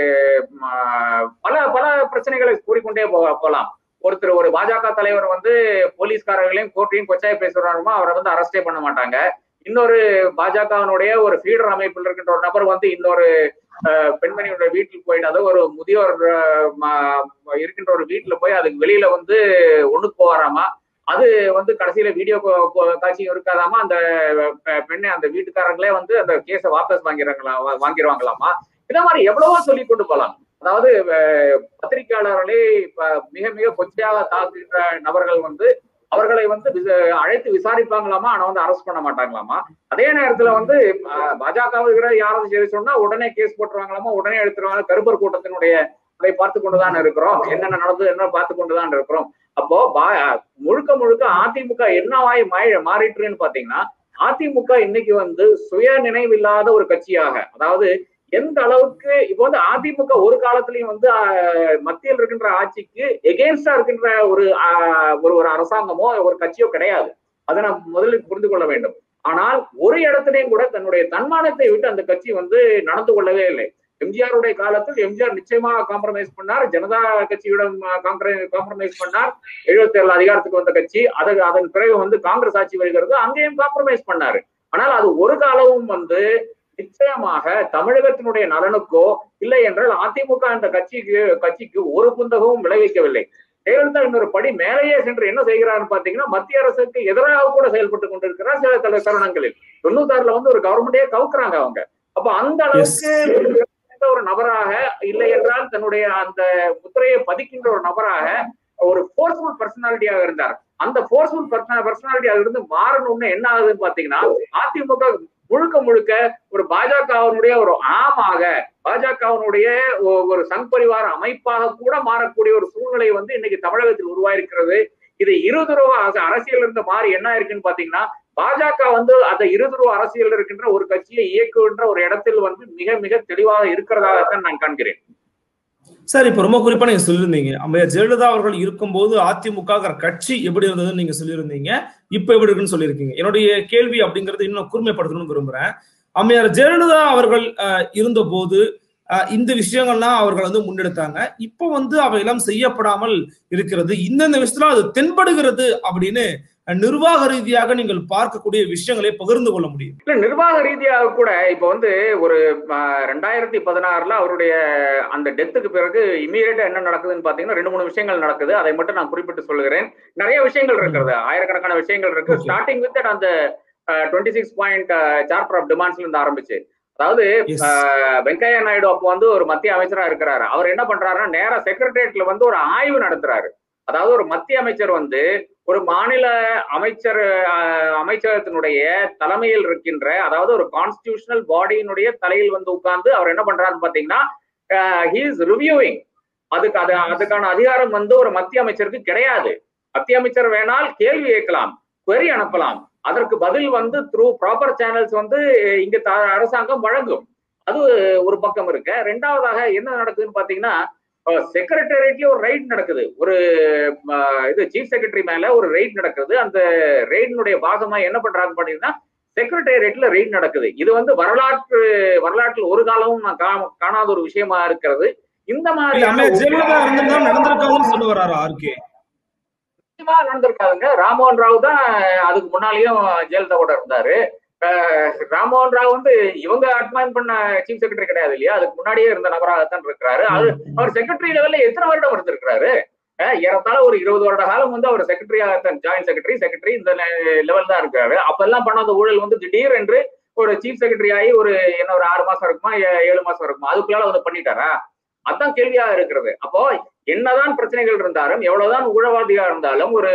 ம, பல பல பிரச்சனைகளை கூறிக்கொண்டே போ போலாம் ஒருத்தர் ஒரு பாஜக தலைவர் வந்து போலீஸ்காரர்களையும் கோர்ட்டையும் கொச்சாய் பேசுறாருமா அவரை வந்து அரெஸ்டே பண்ண மாட்டாங்க இன்னொரு பாஜகவினுடைய ஒரு ஃபீடர் அமைப்பில் இருக்கின்ற ஒரு நபர் வந்து இன்னொரு அஹ், பெண்மணியோட வீட்டுக்கு போயிட்டு அதாவது ஒரு முதியோர் அஹ், ம- இருக்கின்ற ஒரு வீட்டுல போய் அதுக்கு வெளியில வந்து ஒண்ணுக்கு போவாராமா அது வந்து கடைசியில வீடியோ காட்சியும் இருக்காதாமா அந்த பெ- பெண்ணை அந்த வீட்டுக்காரங்களே வந்து அந்த கேஸை வாபஸ் வாங்கிறாங்களா வா- வாங்கிடுவாங்களாமா இத மாதிரி எவ்வளவோ சொல்லி கொண்டு போலாம் அதாவது அஹ், பத்திரிகையாளர்களே இப்ப மிக மிக கொச்சையாக தாக்குகின்ற நபர்கள் வந்து அவர்களை வந்து விச- அழைத்து விசாரிப்பாங்களாமா ஆனா வந்து அரெஸ்ட் பண்ண மாட்டாங்களாமா அதே நேரத்துல வந்து பாஜக யாராவது சரி சொன்னா உடனே கேஸ் போட்டுருவாங்களாமா உடனே எடுத்துருவாங்க கருப்பர் கூட்டத்தினுடைய அதை பார்த்து கொண்டுதான் இருக்கிறோம் என்னென்ன நடந்தது என்ன பார்த்து கொண்டுதான் இருக்கிறோம் அப்போ பா- முழுக்க முழுக்க அதிமுக என்னவாய் மாறி மாறிட்டுன்னு பாத்தீங்கன்னா அதிமுக இன்னைக்கு வந்து சுய நினைவில்லாத ஒரு கட்சியாக அதாவது எந்த அளவுக்கு இப்போ வந்து அதிமுக ஒரு காலத்திலயும் வந்து ஆஹ், மத்தியில் இருக்கின்ற ஆட்சிக்கு எகேன்ஸ்டா இருக்கின்ற ஒரு ஆஹ், ஒரு ஒரு அரசாங்கமோ ஒரு கட்சியோ கிடையாது அதை நாம் முதலில் புரிந்து கொள்ள வேண்டும் ஆனால் ஒரு இடத்துலயும் கூட தன்னுடைய தன்மானத்தை விட்டு அந்த கட்சி வந்து நடந்து கொள்ளவே இல்லை எம்ஜிஆருடைய காலத்தில் எம்ஜிஆர் நிச்சயமாக காம்ப்ரமைஸ் பண்ணார் ஜனதா கட்சியிடம் காம்ப்ரமைஸ் பண்ணார் எழுபத்தி ஏழு அதிகாரத்துக்கு வந்த கட்சி அது அதன் பிறகு வந்து காங்கிரஸ் ஆட்சி வருகிறது அங்கேயும் காம்ப்ரமைஸ் பண்ணாரு ஆனால் அது ஒரு காலமும் வந்து நிச்சயமாக தமிழகத்தினுடைய நலனுக்கோ இல்லை என்றால் அதிமுக என்ற கட்சிக்கு கட்சிக்கு ஒரு புந்தகமும் விளைவிக்கவில்லை ஜெயலலிதா இன்னொரு படி மேலேயே சென்று என்ன செய்கிறார்னு பாத்தீங்கன்னா மத்திய அரசுக்கு எதிராக கூட செயல்பட்டு கொண்டிருக்கிறார் சில தல தருணங்களில் தொண்ணூத்தாறுல வந்து ஒரு கவர்மெண்டே கவுக்குறாங்க அவங்க அப்ப அந்த அளவுக்கு இருந்த ஒரு நபராக இல்லை என்றால் தன்னுடைய அந்த முத்திரையை பதிக்கின்ற ஒரு நபராக ஒரு ஃபோர்ஸ்ஃபுல் பர்சனாலிட்டியாக இருந்தார் அந்த ஃபோர்ஸ்ஃபுல் பர்சனாலிட்டியாக இருந்து மாறணும்னு என்ன ஆகுதுன்னு பாத்தீங்கன்னா அதிமுக முழுக்க முழுக்க ஒரு பாஜகவினுடைய ஒரு ஆமாக பாஜகவினுடைய ஒரு சங் பரிவார அமைப்பாக கூட மாறக்கூடிய ஒரு சூழ்நிலை வந்து இன்னைக்கு தமிழகத்தில் உருவாயிருக்கிறது இது இருதுருவ அரச- அரசியல் இருந்து மாறி என்ன இருக்குன்னு பாத்தீங்கன்னா பாஜக வந்து அந்த இருதுருவ அரசியல் இருக்கின்ற ஒரு கட்சியை இயக்குகின்ற ஒரு இடத்தில் வந்து மிக மிக தெளிவாக இருக்கிறதாகத்தான் நான் காண்கிறேன் சார் இப்ப ரொம்ப குறிப்பா நீங்க சொல்லியிருந்தீங்க அம்மையார் ஜெயலலிதா அவர்கள் இருக்கும்போது அதிமுக கட்சி எப்படி இருந்ததுன்னு நீங்க சொல்லியிருந்தீங்க இப்ப எப்படி இருக்குன்னு சொல்லியிருக்கீங்க என்னுடைய கேள்வி அப்படிங்கறது இன்னும் கூர்மைப்படுத்தணும்னு விரும்புறேன் அம்மையார் ஜெயலலிதா அவர்கள் இருந்த போது இந்த விஷயங்கள்லாம் அவர்கள் வந்து முன்னெடுத்தாங்க இப்போ வந்து அவையெல்லாம் செய்யப்படாமல் இருக்கிறது இந்தந்த விஷயத்துல அது தென்படுகிறது அப்படின்னு நிர்வாக ரீதியாக நீங்கள் பார்க்கக்கூடிய விஷயங்களை பகிர்ந்து கொள்ள முடியும் இல்ல நிர்வாக ரீதியாக கூட இப்ப வந்து ஒரு ரெண்டாயிரத்தி பதினாறுல அவருடைய அந்த டெத்துக்கு பிறகு இமீடியட்டா என்ன நடக்குதுன்னு பாத்தீங்கன்னா ரெண்டு மூணு விஷயங்கள் நடக்குது அதை மட்டும் நான் குறிப்பிட்டு சொல்லுகிறேன் நிறைய விஷயங்கள் இருக்கிறது ஆயிரக்கணக்கான விஷயங்கள் இருக்கு ஸ்டார்டிங் வித் அந்த twenty six point charter of டிமாண்ட்ஸ்ல இருந்து ஆரம்பிச்சு அதாவது வெங்கையா நாயுடு அப்போ வந்து ஒரு மத்திய அமைச்சரா இருக்கிறாரு அவர் என்ன பண்றாருன்னா நேரா செக்ரட்டரியேட்ல வந்து ஒரு ஆய்வு நடத்துறாரு அதாவது ஒரு மத்திய அமைச்சர் வந்து ஒரு மாநில அமைச்சர் அமைச்சகத்தினுடைய தலைமையில் இருக்கின்ற அதாவது ஒரு கான்ஸ்டியூஷனல் பாடியினுடைய தலையில் வந்து உட்கார்ந்து அவர் என்ன பண்றாருன்னு பாத்தீங்கன்னா ஹி இஸ் ரிவியூவிங் அதுக்கு அது அதுக்கான அதிகாரம் வந்து ஒரு மத்திய அமைச்சருக்கு கிடையாது மத்திய அமைச்சர் வேணால் கேள்வி கேட்கலாம் query அனுப்பலாம் அதற்கு பதில் வந்து த்ரூ ப்ராப்பர் சேனல்ஸ் வந்து இங்க அரசாங்கம் வழங்கும் அது ஒரு பக்கம் இருக்கு ரெண்டாவதாக என்ன நடக்குதுன்னு பாத்தீங்கன்னா செக்ரட்டேரியட்லயே ஒரு ரைட் நடக்குது ஒரு இது சீஃப் செக்ரட்டரி மேல ஒரு ரைட் நடக்குது அந்த ரெய்டினுடைய பாகமா என்ன பண்றாங்க பாத்தீங்கன்னா செக்ரட்டேரியட்ல ரெய்ட் நடக்குது இது வந்து வரலாற்று வரலாற்றில் ஒரு காலமும் நான் காணாத ஒரு விஷயமா இருக்கிறது இந்த மாதிரி நடந்திருக்காங்கன்னு சொல்ல வர்றாரு ஆர்கே நடந்திருக்காதுங்க ராமோகன் ராவ் தான் அதுக்கு முன்னாலேயும் ஜெயலலிதாவோட இருந்தாரு ராமோகன் ராவ் வந்து இவங்க அட்மாயின் பண்ண சீஃப் செக்ரட்டரி கிடையாது இல்லையா அதுக்கு முன்னாடியே இருந்த நபராகத்தான் இருக்கிறாரு அது அவர் செக்ரட்டரி லெவல்ல எத்தனை வருடம் இருந்திருக்கிறாரு ஏறத்தாழ ஒரு இருபது வருட காலம் வந்து அவர் செக்ரட்டரியாகத்தான் ஜாயின்ட் செக்ரட்டரி செக்ரட்டரி இந்த லெவல் தான் இருக்காரு அப்பெல்லாம் பண்ணாத ஊழல் வந்து திடீர் என்று ஒரு சீஃப் செக்ரட்டரி ஆகி ஒரு என்ன ஒரு ஆறு மாசம் இருக்குமா ஏழு மாசம் இருக்குமா அதுக்குள்ளால வந்து பண்ணிட்டாரா அதான் கேள்வியாக இருக்கிறது அப்போ என்னதான் பிரச்சனைகள் இருந்தாலும் எவ்வளவுதான் ஊழவாதியா இருந்தாலும் ஒரு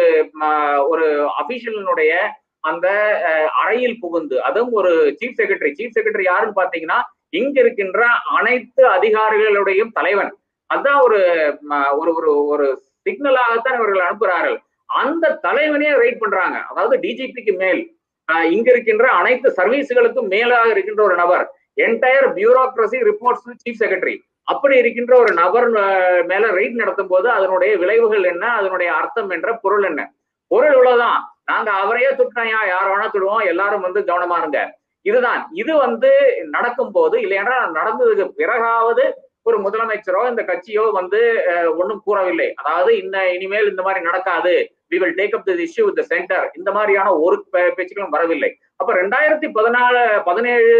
ஒரு அபிஷியலினுடைய அந்த அறையில் புகுந்து அதுவும் ஒரு சீஃப் செக்ரட்டரி சீஃப் செக்ரட்டரி யாருன்னு பாத்தீங்கன்னா இங்க இருக்கின்ற அனைத்து அதிகாரிகளுடையும் தலைவன் அதான் ஒரு ஒரு ஒரு ஒரு சிக்னலாகத்தான் இவர்கள் அனுப்புகிறார்கள் அந்த தலைவனையே ரைட் பண்றாங்க அதாவது டிஜிபிக்கு மேல் இங்க இருக்கின்ற அனைத்து சர்வீஸ்களுக்கும் மேலாக இருக்கின்ற ஒரு நபர் entire bureaucracy reports chief secretary அப்படி இருக்கின்ற ஒரு நபர் மேல ரைட் நடத்தும் போது அதனுடைய விளைவுகள் என்ன அதனுடைய அர்த்தம் என்ற பொருள் என்ன பொருள் இவ்வளவுதான் நாங்க அவரையே துட்டாயா யார வேணா துடுவோம் எல்லாரும் வந்து கவனமா இருங்க இதுதான் இது வந்து நடக்கும் போது இல்லையென்றா நடந்ததுக்கு பிறகாவது ஒரு முதலமைச்சரோ இந்த கட்சியோ வந்து ஒன்றும் கூறவில்லை அதாவது இந்த இனிமேல் இந்த மாதிரி நடக்காது we will take up this issue with centre இந்த மாதிரியான ஒரு பேச்சுக்களும் வரவில்லை அப்ப ரெண்டாயிரத்தி பதினாலு பதினேழு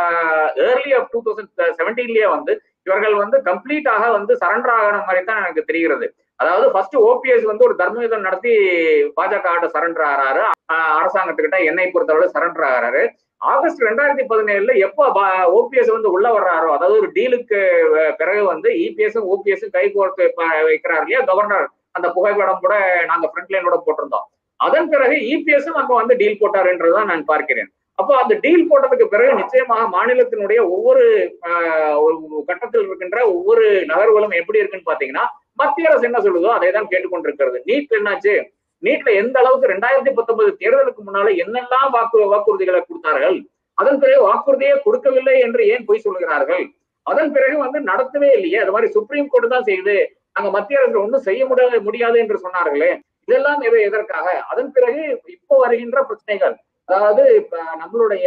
ஏர்லி ஆஃப் டூ தௌசண்ட் செவன்டீன்லயே வந்து இவர்கள் வந்து கம்ப்ளீட்டாக வந்து சரண்டர் ஆகின மாதிரி தான் எனக்கு தெரிகிறது அதாவது ஃபர்ஸ்ட் ஓபிஎஸ் வந்து ஒரு தர்மயுதம் நடத்தி பாஜக ஆட்ட சரண்டர் ஆகிறாரு அரசாங்கத்துக்கிட்ட என்னை பொறுத்தவரை சரண்டர் ஆகிறாரு ஆகஸ்ட் ரெண்டாயிரத்தி பதினேழுல எப்போ ஓபிஎஸ் வந்து உள்ள வர்றாரோ அதாவது ஒரு டீலுக்கு பிறகு வந்து இபிஎஸும் ஓபிஎஸும் கை கோர்த்து வைக்கிறார் இல்லையா கவர்னர் அந்த புகைப்படம் கூட நாங்க ஃப்ரண்ட் லைனோட போட்டிருந்தோம் அதன் பிறகு இபிஎஸும் அங்க வந்து டீல் போட்டாருன்றதுதான் நான் பார்க்கிறேன் அப்போ அந்த டீல் போட்டதுக்கு பிறகு நிச்சயமாக மாநிலத்தினுடைய ஒவ்வொரு கட்டத்தில் இருக்கின்ற ஒவ்வொரு நகர்வுகளும் எப்படி இருக்குன்னு பாத்தீங்கன்னா மத்திய அரசு என்ன சொல்லுதோ அதை தான் கேட்டுக்கொண்டிருக்கிறது நீட் என்னாச்சு நீட்ல எந்த அளவுக்கு ரெண்டாயிரத்தி பத்தொன்பது தேர்தலுக்கு முன்னால என்னெல்லாம் வாக்கு வாக்குறுதிகளை கொடுத்தார்கள் அதன் பிறகு வாக்குறுதியே கொடுக்கவில்லை என்று ஏன் பொய் சொல்லுகிறார்கள் அதன் பிறகு வந்து நடத்தவே இல்லையே அது மாதிரி சுப்ரீம் கோர்ட் தான் செய்யுது அங்க மத்திய அரசு ஒன்றும் செய்ய முடியாது முடியாது என்று சொன்னார்களே இதெல்லாம் எது எதற்காக அதன் பிறகு இப்போ வருகின்ற பிரச்சனைகள் அதாவது நம்மளுடைய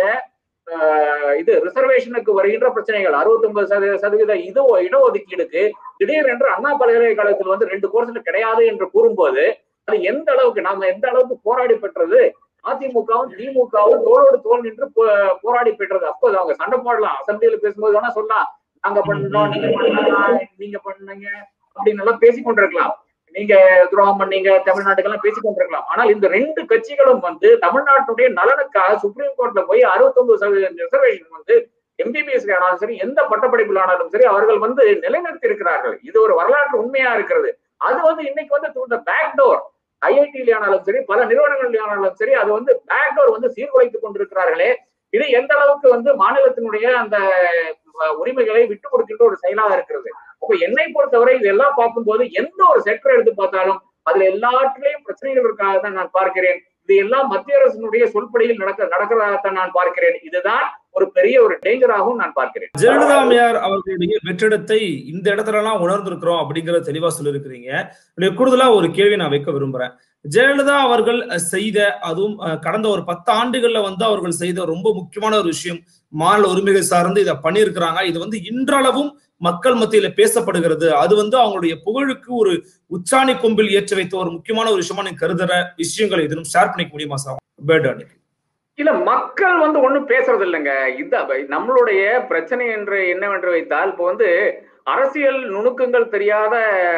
இது ரிசர்வேஷனுக்கு வருகின்ற பிரச்சனைகள் அறுபத்தி ஒன்பது சதவீத சதவீத இது இடஒதுக்கீடுக்கு திடீர் என்று அண்ணா பல்கலைக்கழகத்தில் வந்து ரெண்டு கோர்ஸ்ல கிடையாது என்று கூறும்போது அது எந்த அளவுக்கு நாம எந்த அளவுக்கு போராடி பெற்றது அதிமுகவும் திமுகவும் தோளோடு தோல் நின்று போராடி பெற்றது அப்போ அவங்க சண்டை போடலாம் அசம்பிளியில பேசும்போது வேணா சொல்லலாம் நாங்க பண்ணோம் நீங்க பண்ணலாம் நீங்க பண்ணீங்க அப்படின்னு எல்லாம் பேசிக் கொண்டிருக்கலாம் நீங்க துரோகம் பண்ணீங்க தமிழ்நாட்டுக்கெல்லாம் பேசிக் கொண்டிருக்கலாம் ஆனால் இந்த ரெண்டு கட்சிகளும் வந்து தமிழ்நாட்டுடைய நலனுக்காக சுப்ரீம் கோர்ட்ல போய் அறுபத்தி ஒன்பது சதவீதம் ரிசர்வேஷன் வந்து எம்பிபிஎஸ் ஆனாலும் சரி எந்த பட்டப்படிப்பில் ஆனாலும் சரி அவர்கள் வந்து நிலைநிறுத்தி இருக்கிறார்கள் இது ஒரு வரலாற்று உண்மையா இருக்கிறது அது வந்து இன்னைக்கு வந்து பேக் டோர் ஐஐடியில ஆனாலும் சரி பல நிறுவனங்கள் ஆனாலும் சரி அது வந்து பேக் டோர் வந்து சீர்குலைத்துக் கொண்டிருக்கிறார்களே இது எந்த அளவுக்கு வந்து மாநிலத்தினுடைய அந்த உரிமைகளை விட்டு கொடுக்கின்ற ஒரு செயலாக இருக்கிறது அப்ப என்னை பொறுத்தவரை இதெல்லாம் பார்க்கும்போது எந்த ஒரு செக்டர் எடுத்து பார்த்தாலும் அதுல எல்லாற்றிலையும் பிரச்சனைகள் இருக்காக தான் நான் பார்க்கிறேன் இது எல்லாம் மத்திய அரசினுடைய சொல்படியில் நடக்க நடக்கிறதாகத்தான் நான் பார்க்கிறேன் இதுதான் ஒரு பெரிய ஒரு டேஞ்சராகவும் நான் பார்க்கிறேன் ஜெயலலிதா அம்மையார் அவர்களுடைய வெற்றிடத்தை இந்த இடத்துல எல்லாம் உணர்ந்திருக்கிறோம் அப்படிங்கறத தெளிவா சொல்லியிருக்கிறீங்க இதுல கூடுதலா ஒரு கேள்வி நான் வைக்க விரும்புறேன் ஜெயலலிதா அவர்கள் செய்த அதுவும் கடந்த ஒரு பத்து ஆண்டுகள்ல வந்து அவர்கள் செய்த ரொம்ப முக்கியமான ஒரு விஷயம் மாநில உரிமைகள் சார்ந்து இதை பண்ணியிருக்கிறாங்க இது வந்து இன்றளவும் மக்கள் மத்தியில பேசப்படுகிறது அது வந்து அவங்களுடைய புகழுக்கு ஒரு உச்சாணி கொம்பில் ஏற்றி வைத்த ஒரு முக்கியமான ஒரு விஷயமா நீங்க கருதுற விஷயங்களை எதுவும் ஷேர் பண்ணிக்க முடியுமா சார் பேர்டானிக்கு இல்ல மக்கள் வந்து ஒண்ணும் பேசுறது இல்லைங்க இந்த நம்மளுடைய பிரச்சனை என்று என்னவென்று வைத்தால் இப்போ வந்து அரசியல் நுணுக்கங்கள் தெரியாத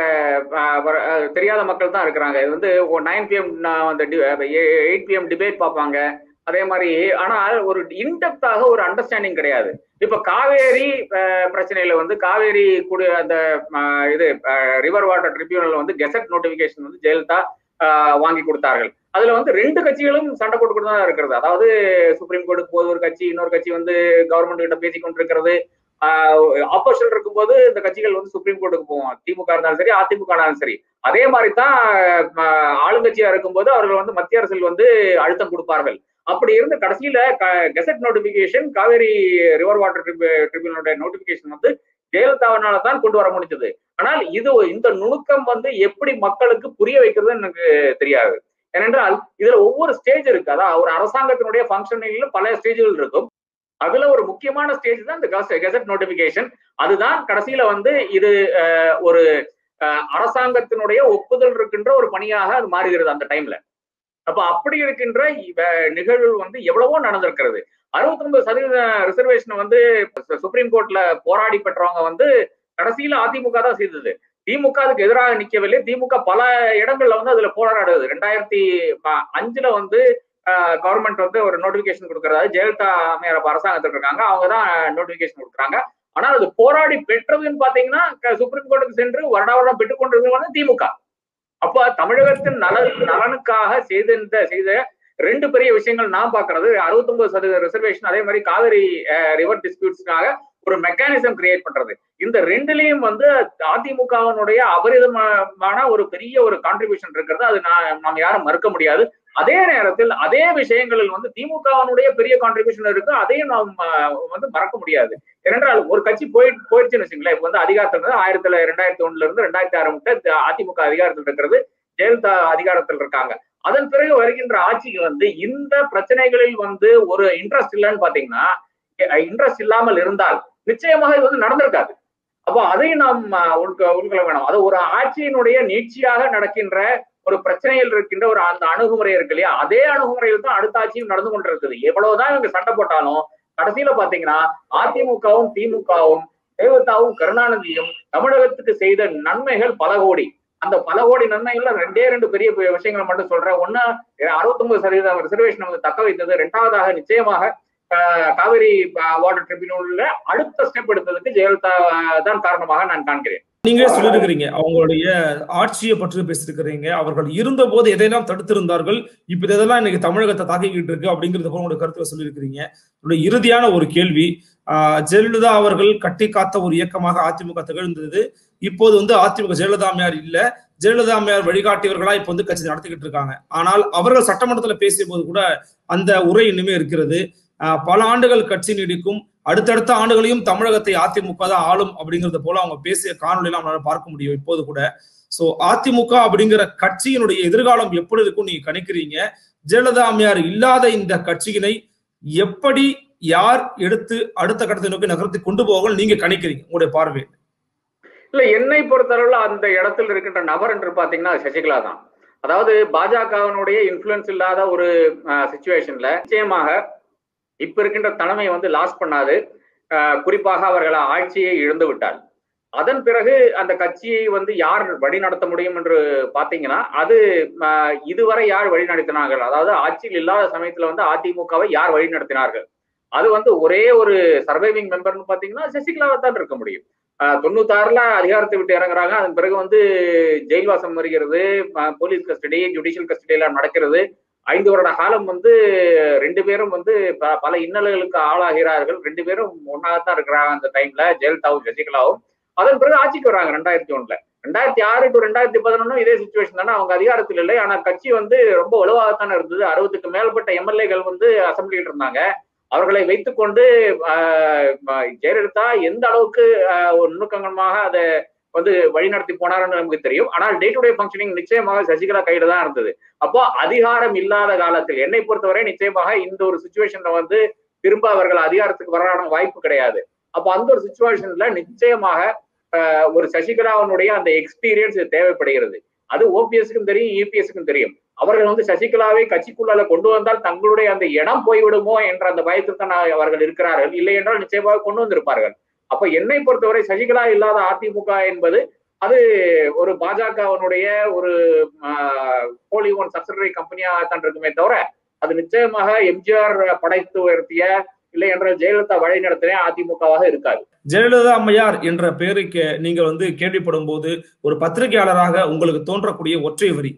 தெரியாத மக்கள் தான் இருக்கிறாங்க இது வந்து நைன் பிஎம் அந்த எயிட் பிஎம் டிபேட் பார்ப்பாங்க அதே மாதிரி ஆனால் ஒரு இன்டெப்தாக ஒரு அண்டர்ஸ்டாண்டிங் கிடையாது இப்ப காவேரி பிரச்சனையில வந்து காவேரி கூட அந்த இது ரிவர் வாட்டர் ட்ரிபியூனல் வந்து கெசட் நோட்டிபிகேஷன் வந்து ஜெயலலிதா வாங்கி கொடுத்தார்கள் அதுல வந்து ரெண்டு கட்சிகளும் சண்டை போட்டுக்கிட்டு தான் இருக்கிறது அதாவது சுப்ரீம் கோர்ட்டுக்கு போது ஒரு கட்சி இன்னொரு கட்சி வந்து கவர்மெண்ட் கிட்ட பேசி கொண்டிருக்கிறது ஆப்போசிஷன் இருக்கும்போது இந்த கட்சிகள் வந்து சுப்ரீம் கோர்ட்டுக்கு போவோம் திமுக இருந்தாலும் சரி அதிமுக இருந்தாலும் சரி அதே மாதிரி தான் ஆளுங்கட்சியா இருக்கும்போது அவர்கள் வந்து மத்திய அரசில் வந்து அழுத்தம் கொடுப்பார்கள் அப்படி இருந்து கடைசியில gazette notification Kaveri river water ட்ரிபியூனோட நோட்டிபிகேஷன் வந்து ஜெயலலிதாவினால தான் கொண்டு வர முடிஞ்சது ஆனால் இது இந்த நுணுக்கம் வந்து எப்படி மக்களுக்கு புரிய வைக்கிறது எனக்கு தெரியாது ஏனென்றால் இதுல ஒவ்வொரு ஸ்டேஜ் இருக்கு அதான் ஒரு அரசாங்கத்தினுடைய ஃபங்க்ஷனிங்ல பல ஸ்டேஜ்கள் இருக்கும் அதுல ஒரு முக்கியமான ஸ்டேஜ் தான் இந்த கெசட் நோட்டிபிகேஷன் அதுதான் கடைசியில வந்து இது ஒரு அரசாங்கத்தினுடைய ஒப்புதல் இருக்கின்ற ஒரு பணியாக அது மாறுகிறது அந்த டைம்ல அப்ப அப்படி இருக்கின்ற நிகழ்வு வந்து எவ்வளவோ நடந்திருக்கிறது அறுபத்தி ஒன்பது சதவீத ரிசர்வேஷன் வந்து சுப்ரீம் கோர்ட்ல போராடி பெற்றவங்க வந்து கடைசியில அதிமுக தான் செய்தது திமுக அதுக்கு எதிராக நிக்கவில்லை திமுக பல இடங்கள்ல வந்து அதுல போராடுது ரெண்டாயிரத்தி அஞ்சுல வந்து கவர்மெண்ட் வந்து ஒரு நோட்டிபிகேஷன் கொடுக்கறது ஜெயலலிதா அம்மையார் அரசாங்கத்தில் இருக்காங்க அவங்க தான் நோட்டிபிகேஷன் கொடுக்குறாங்க ஆனால் அது போராடி பெற்றதுன்னு பாத்தீங்கன்னா சுப்ரீம் கோர்ட்டுக்கு சென்று வருடா வருடம் பெற்றுக் கொண்டிருந்தது திமுக அப்ப தமிழகத்தின் நல நலனுக்காக செய்த செய்த ரெண்டு பெரிய விஷயங்கள் நான் பாக்குறது அறுபத்தி ஒன்பது சதவீத ரிசர்வேஷன் அதே மாதிரி காவிரி ரிவர் டிஸ்பியூட்ஸ்க்காக ஒரு மெக்கானிசம் கிரியேட் பண்றது இந்த ரெண்டுலயும் வந்து அதிமுகவினுடைய அபரிதமான ஒரு பெரிய ஒரு கான்ட்ரிபியூஷன் இருக்கிறது அது நான் நாம் யாரும் மறுக்க முடியாது அதே நேரத்தில் அதே விஷயங்களில் வந்து திமுகவினுடைய பெரிய கான்ட்ரிபியூஷன் இருக்கு அதையும் நாம் வந்து மறக்க முடியாது ஏனென்றால் ஒரு கட்சி போயிட்டு போயிடுச்சுன்னு வச்சுங்களேன் இப்ப வந்து அதிகாரத்தில் இருந்து ஆயிரத்தி ரெண்டாயிரத்தி ஒண்ணுல இருந்து ரெண்டாயிரத்தி ஆறு முட்டை அதிமுக அதிகாரத்தில் இருக்கிறது ஜெயலலிதா அதிகாரத்தில் இருக்காங்க அதன் பிறகு வருகின்ற ஆட்சிக்கு வந்து இந்த பிரச்சனைகளில் வந்து ஒரு இன்ட்ரெஸ்ட் இல்லைன்னு பாத்தீங்கன்னா இன்ட்ரெஸ்ட் இல்லாமல் இருந்தால் நிச்சயமாக இது வந்து நடந்திருக்காது அப்போ அதையும் நாம் உள்க உள்கொள்ள வேணும் அது ஒரு ஆட்சியினுடைய நீட்சியாக நடக்கின்ற ஒரு பிரச்சனையில் இருக்கின்ற ஒரு அந்த அணுகுமுறை இருக்கு இல்லையா அதே அணுகுமுறையில் தான் அடுத்த ஆட்சியும் நடந்து கொண்டிருக்குது எவ்வளவுதான் இவங்க சண்டை போட்டாலும் கடைசியில பாத்தீங்கன்னா அதிமுகவும் திமுகவும் ஜெயலலிதாவும் கருணாநிதியும் தமிழகத்துக்கு செய்த நன்மைகள் பல கோடி அந்த பல கோடி நன்மைகள்ல ரெண்டே ரெண்டு பெரிய விஷயங்களை மட்டும் சொல்றேன் ஒன்னு அறுபத்தி ஒன்பது சதவீதம் ரிசர்வேஷன் வந்து தக்க வைத்தது ரெண்டாவதாக நிச்சயமாக காவிரி வாட்டர் ட்ரிபியூனல்ல அடுத்த ஸ்டெப் எடுத்ததுக்கு ஜெயலலிதா தான் காரணமாக நான் காண்கிறேன் நீங்களே சொல்லிருக்கிறீங்க அவங்களுடைய ஆட்சியை பற்றி பேசிருக்கிறீங்க அவர்கள் இருந்த போது எதையெல்லாம் தடுத்திருந்தார்கள் இப்ப இதெல்லாம் இன்னைக்கு தமிழகத்தை தாக்கிக்கிட்டு இருக்கு அப்படிங்கறது போல உங்களுடைய கருத்துல சொல்லியிருக்கிறீங்க இறுதியான ஒரு கேள்வி ஜெயலலிதா அவர்கள் கட்டி காத்த ஒரு இயக்கமாக அதிமுக திகழ்ந்தது இப்போது வந்து அதிமுக ஜெயலலிதா அம்மையார் இல்ல ஜெயலலிதா அம்மையார் வழிகாட்டியவர்களா இப்ப வந்து கட்சி நடத்திக்கிட்டு இருக்காங்க ஆனால் அவர்கள் சட்டமன்றத்துல பேசிய போது கூட அந்த உரை இன்னுமே இருக்கிறது பல ஆண்டுகள் கட்சி நீடிக்கும் அடுத்தடுத்த ஆண்டுகளையும் தமிழகத்தை அதிமுக தான் ஆளும் அப்படிங்கறத போல அவங்க பேசிய காணொலியெல்லாம் நம்மளால பார்க்க முடியும் இப்போது கூட சோ அதிமுக அப்படிங்கிற கட்சியினுடைய எதிர்காலம் எப்படி இருக்கும் நீங்க கணிக்கிறீங்க ஜெயலலிதா அம்மையார் இல்லாத இந்த கட்சியினை எப்படி யார் எடுத்து அடுத்த கட்டத்தை நோக்கி நகர்த்தி கொண்டு போகணும் நீங்க கணிக்கிறீங்க உங்களுடைய பார்வை இல்ல என்னை பொறுத்தளவுல அந்த இடத்துல இருக்கின்ற நபர் என்று பாத்தீங்கன்னா சசிகலா தான் அதாவது பாஜகவினுடைய இன்ஃபுளுன்ஸ் இல்லாத ஒரு சுச்சுவேஷன்ல நிச்சயமாக இப்ப இருக்கின்ற தலைமை வந்து லாஸ் பண்ணாது குறிப்பாக அவர்கள் ஆட்சியை இழந்து விட்டால் அதன் பிறகு அந்த கட்சியை வந்து யார் வழி நடத்த முடியும் என்று பாத்தீங்கன்னா அது இதுவரை யார் வழி நடத்தினார்கள் அதாவது ஆட்சியில் இல்லாத சமயத்துல வந்து அதிமுகவை யார் வழி நடத்தினார்கள் அது வந்து ஒரே ஒரு சர்வைவிங் மெம்பர்னு பாத்தீங்கன்னா சசிகலாவை தான் இருக்க முடியும் தொண்ணூத்தாறுல அதிகாரத்தை விட்டு இறங்குறாங்க அதன் பிறகு வந்து ஜெயில்வாசம் வருகிறது போலீஸ் கஸ்டடி ஜுடிஷியல் கஸ்டடி எல்லாம் நடக்கிறது ஐந்து வருட காலம் வந்து ரெண்டு பேரும் வந்து பல இன்னல்களுக்கு ஆளாகிறார்கள் ரெண்டு பேரும் ஒன்னாகத்தான் இருக்கிறாங்க அந்த டைம்ல ஜெயலலிதாவும் சசிகலாவும் அதன் பிறகு ஆட்சிக்கு வராங்க ரெண்டாயிரத்தி ஒண்ணுல ரெண்டாயிரத்தி ஆறு டு ரெண்டாயிரத்தி பதினொன்னும் இதே சுச்சுவேஷன் தானே அவங்க அதிகாரத்தில் இல்லை ஆனா கட்சி வந்து ரொம்ப வலுவாகத்தானே இருந்தது அறுபதுக்கு மேற்பட்ட எம்எல்ஏகள் வந்து அசம்பிளியில் இருந்தாங்க அவர்களை வைத்துக்கொண்டு ஜெயலலிதா எந்த அளவுக்கு ஒரு நுணுக்கங்கமாக அதை வந்து வழிநடத்தி போனாருன்னு நமக்கு தெரியும் ஆனால் டே டு டே ஃபங்க்ஷனிங் நிச்சயமாக சசிகலா கையில தான் இருந்தது அப்போ அதிகாரம் இல்லாத காலத்தில் என்னை பொறுத்தவரை நிச்சயமாக இந்த ஒரு சுச்சுவேஷன்ல வந்து திரும்ப அவர்கள் அதிகாரத்துக்கு வரான வாய்ப்பு கிடையாது அப்போ அந்த ஒரு சுச்சுவேஷன்ல நிச்சயமாக ஒரு சசிகலாவினுடைய அந்த எக்ஸ்பீரியன்ஸ் தேவைப்படுகிறது அது ஓபிஎஸ்க்கும் தெரியும் இபிஎஸ்க்கும் தெரியும் அவர்கள் வந்து சசிகலாவை கட்சிக்குள்ளால கொண்டு வந்தால் தங்களுடைய அந்த இடம் போய்விடுமோ என்ற அந்த பயத்தில் தான் அவர்கள் இருக்கிறார்கள் இல்லை என்றால் நிச்சயமாக கொண்டு வந்திருப்பார்கள் அப்ப என்னை பொறுத்தவரை சசிகலா இல்லாத அதிமுக என்பது அது ஒரு பாஜகவனுடைய ஒரு போலி ஒன் சப்சிடரி கம்பெனியாக தான் இருக்குமே தவிர அது நிச்சயமாக எம்ஜிஆர் படைத்து உயர்த்திய இல்லை என்றால் ஜெயலலிதா வழி நடத்தின அதிமுகவாக இருக்காது ஜெயலலிதா அம்மையார் என்ற பெயருக்கு நீங்கள் வந்து கேள்விப்படும் போது ஒரு பத்திரிகையாளராக உங்களுக்கு தோன்றக்கூடிய ஒற்றை வரி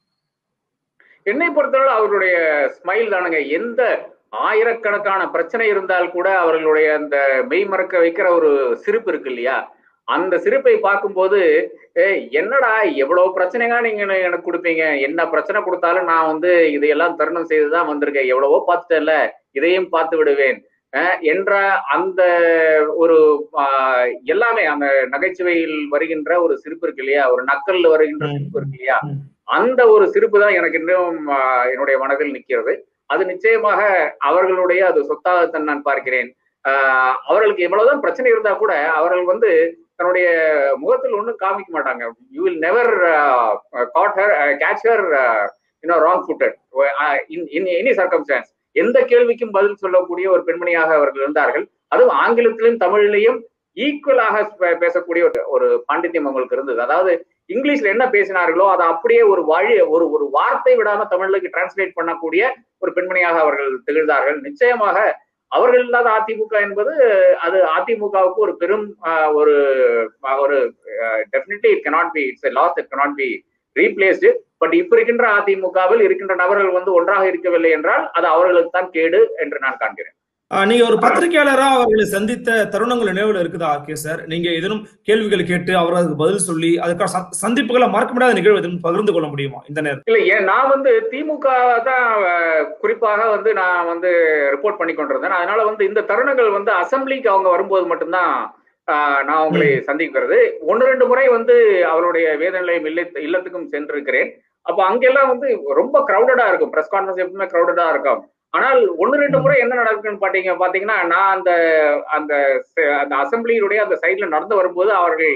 என்னை பொறுத்தவரை அவர்களுடைய ஸ்மைல் தானுங்க எந்த ஆயிரக்கணக்கான பிரச்சனை இருந்தால் கூட அவர்களுடைய அந்த மெய் மறக்க வைக்கிற ஒரு சிரிப்பு இருக்கு இல்லையா அந்த சிரிப்பை பார்க்கும்போது என்னடா எவ்வளவு பிரச்சனைగా நீங்க எனக்கு கொடுப்பீங்க என்ன பிரச்சனை கொடுத்தாலும் நான் வந்து இதையெல்லாம் தருணம் செய்துதான் வந்திருக்கேன் எவ்வளவோ பார்த்துட்டேன்ல இதையும் பார்த்து விடுவேன் என்ற அந்த ஒரு எல்லாமே அந்த நகைச்சுவையில் வருகின்ற ஒரு சிரிப்பு இருக்கு இல்லையா ஒரு நக்கல்ல வருகின்ற சிரிப்பு இருக்கு இல்லையா அந்த ஒரு சிரிப்பு தான் எனக்கு இன்னும் என்னுடைய மனதில் நிற்கிறது அது நிச்சயமாக அவர்களுடைய அது சொத்தாகத்தான் நான் பார்க்கிறேன் அவர்களுக்கு எவ்வளவுதான் பிரச்சனை இருந்தா கூட அவர்கள் வந்து தன்னுடைய முகத்தில் ஒன்றும் காமிக்க மாட்டாங்க you will never caught her catch her you know wrong footed in any circumstance எந்த கேள்விக்கும் பதில் சொல்லக்கூடிய ஒரு பெண்மணியாக அவர்கள் இருந்தார்கள் அதுவும் ஆங்கிலத்திலும் தமிழிலையும் ஈக்குவலாக பேசக்கூடிய ஒரு பாண்டித்யம் அவங்களுக்கு இருந்தது அதாவது இங்கிலீஷ்ல என்ன பேசினார்களோ அதை அப்படியே ஒரு வழி ஒரு ஒரு வார்த்தை விடாம தமிழுக்கு டிரான்ஸ்லேட் பண்ணக்கூடிய ஒரு பெண்மணியாக அவர்கள் திகழ்ந்தார்கள் நிச்சயமாக அவர்கள் இல்லாத அதிமுக என்பது அது அதிமுகவுக்கு ஒரு பெரும் ஒரு ஒரு definitely it cannot be it's loss it cannot be replaced but இப்ப இருக்கின்ற அதிமுகவில் இருக்கின்ற நபர்கள் வந்து ஒன்றாக இருக்கவில்லை என்றால் அது அவர்களுக்கு தான் கேடு என்று நான் காண்கிறேன் நீங்க ஒரு பத்திரிகையாளரா அவர்களை சந்தித்த தருணங்கள் நினைவுல இருக்குதா ஆக்கே சார் நீங்க எதனும் கேள்விகள் கேட்டு அவர்களுக்கு பதில் சொல்லி அதுக்கான சந்திப்புகளை மறக்க முடியாத நிகழ்வு எதுவும் பகிர்ந்து கொள்ள முடியுமா இந்த நேரம் இல்ல ஏன் நான் வந்து திமுக தான் குறிப்பாக வந்து நான் வந்து ரிப்போர்ட் பண்ணி கொண்டிருந்தேன் அதனால வந்து இந்த தருணங்கள் வந்து அசம்பிளிக்கு அவங்க வரும்போது மட்டும்தான் நான் அவங்களை சந்திக்கிறது ஒன்னு ரெண்டு முறை வந்து அவருடைய வேத நிலையம் இல்ல இல்லத்துக்கும் சென்றிருக்கிறேன் அப்ப அங்கெல்லாம் வந்து ரொம்ப கிரௌடடா இருக்கும் பிரஸ் கான்ஃபரன்ஸ் எப்பவுமே கிரௌடடா இருக்கும் ஆனால் ஒன்னு ரெண்டு முறை என்ன நடக்குன்னு பாத்தீங்க பாத்தீங்கன்னா நான் அந்த அந்த அந்த அசம்பிளியினுடைய அந்த சைட்ல நடந்து வரும்போது அவர்கள்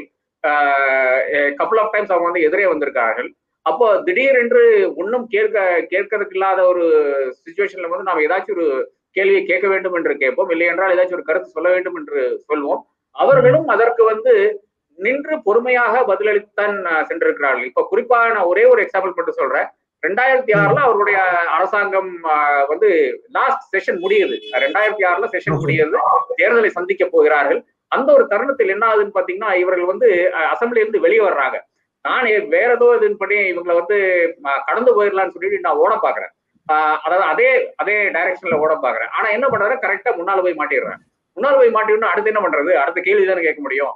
கப்புள் ஆஃப் டைம்ஸ் அவங்க வந்து எதிரே வந்திருக்கார்கள் அப்போ திடீரென்று ஒன்றும் கேட்க கேட்கறதுக்கு இல்லாத ஒரு சுச்சுவேஷன்ல வந்து நாம் ஏதாச்சும் ஒரு கேள்வியை கேட்க வேண்டும் என்று கேட்போம் இல்லை என்றால் ஏதாச்சும் ஒரு கருத்து சொல்ல வேண்டும் என்று சொல்வோம் அவர்களும் அதற்கு வந்து நின்று பொறுமையாக பதிலளித்தான் சென்றிருக்கிறார்கள் இப்ப குறிப்பாக நான் ஒரே ஒரு எக்ஸாம்பிள் மட்டும் சொல்றேன் ரெண்டாயிரத்தி ஆறுல அவருடைய அரசாங்கம் வந்து லாஸ்ட் செஷன் முடியுது ரெண்டாயிரத்தி ஆறுல செஷன் முடியுது தேர்தலை சந்திக்க போகிறார்கள் அந்த ஒரு தருணத்தில் என்ன ஆகுதுன்னு பாத்தீங்கன்னா இவர்கள் வந்து அசம்பிளி இருந்து வெளியே வர்றாங்க நான் வேற ஏதோ இதுன்னு பண்ணி இவங்களை வந்து கடந்து போயிடலாம்னு சொல்லிட்டு நான் ஓட பாக்குறேன் அதாவது அதே அதே டைரக்ஷன்ல ஓட பாக்குறேன் ஆனா என்ன பண்றேன் கரெக்டா முன்னால போய் மாட்டிடுறேன் முன்னால போய் மாட்டிடணும் அடுத்து என்ன பண்றது அடுத்த கேள்வி தானே கேட்க முடியும்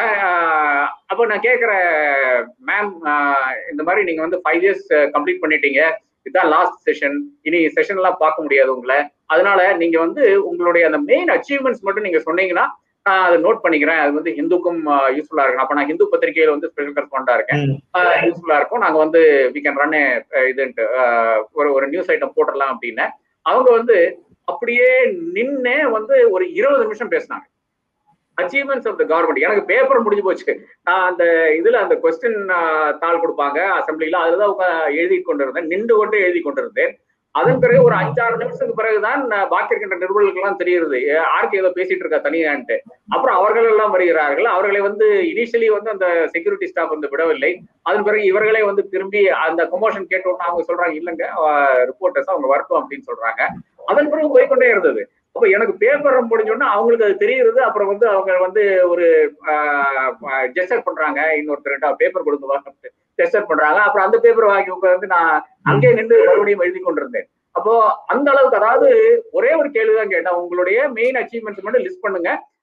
அப்போ நான் கேட்குறேன் மேம் இந்த மாதிரி நீங்க வந்து ஃபைவ் இயர்ஸ் கம்ப்ளீட் பண்ணிட்டீங்க இதுதான் லாஸ்ட் செஷன் இனி செஷன் எல்லாம் பார்க்க முடியாது உங்களை அதனால நீங்க வந்து உங்களுடைய அந்த மெயின் அச்சீவ்மெண்ட்ஸ் மட்டும் நீங்க சொன்னீங்கன்னா நான் அதை நோட் பண்ணிக்கிறேன் அது வந்து ஹிந்துக்கும் யூஸ்ஃபுல்லா இருக்கும் அப்ப நான் ஹிந்து பத்திரிகையில வந்து ஸ்பெஷல் கரஸ்பாண்டா இருக்கேன் யூஸ்ஃபுல்லா இருக்கும் நாங்க வந்து வி கேன் ரன் இதுன்ட்டு ஒரு ஒரு நியூஸ் ஐட்டம் போட்டுடலாம் அப்படின்னு அவங்க வந்து அப்படியே நின்னே வந்து ஒரு இருபது நிமிஷம் பேசினாங்க அச்சீவ்மெண்ட்ஸ் ஆஃப் த கவர்மெண்ட் எனக்கு பேப்பர் முடிஞ்சு போச்சு நான் அந்த இதுல அந்த கொஸ்டின் தாள் கொடுப்பாங்க அசம்பிளில அதுலதான் எழுதி கொண்டிருந்தேன் நின்று கொண்டு எழுதி கொண்டிருந்தேன் அதன் பிறகு ஒரு அஞ்சாறு நிமிஷத்துக்கு பிறகுதான் பாக்கி இருக்கின்ற நிருபர்களுக்கு எல்லாம் தெரியுது ஆர்க்கு ஏதோ பேசிட்டு இருக்கா தனியான்ட்டு அப்புறம் அவர்கள் எல்லாம் வருகிறார்கள் அவர்களை வந்து இனிஷியலி வந்து அந்த செக்யூரிட்டி ஸ்டாஃப் வந்து விடவில்லை அதன் பிறகு இவர்களே வந்து திரும்பி அந்த ப்ரொமோஷன் கேட்டோம்னா அவங்க சொல்றாங்க இல்லைங்க ரிப்போர்ட்டர்ஸ் அவங்க வரட்டும் அப்படின்னு சொல்றாங்க அதன் பிறகு போய்கொண்டே இருந்தது அப்ப எனக்கு பேப்பர் முடிஞ்சோன்னா அவங்களுக்கு அது தெரியுது அப்புறம் வந்து அவங்க வந்து ஒரு ஜெஸ்டர் பண்றாங்க இன்னொருத்தர் பேப்பர் கொடுங்க ஜெஸ்டர் பண்றாங்க அப்புறம் அந்த பேப்பர் வாங்கி உட்காந்து நான் அங்கே நின்று மறுபடியும் எழுதி கொண்டிருந்தேன் அப்போ அந்த அளவுக்கு அதாவது ஒரே ஒரு கேள்விதான் கேட்டேன் உங்களுடைய மெயின் அச்சீவ்மெண்ட்ஸ் மட்டும் லிஸ்ட் பண்ணுங்க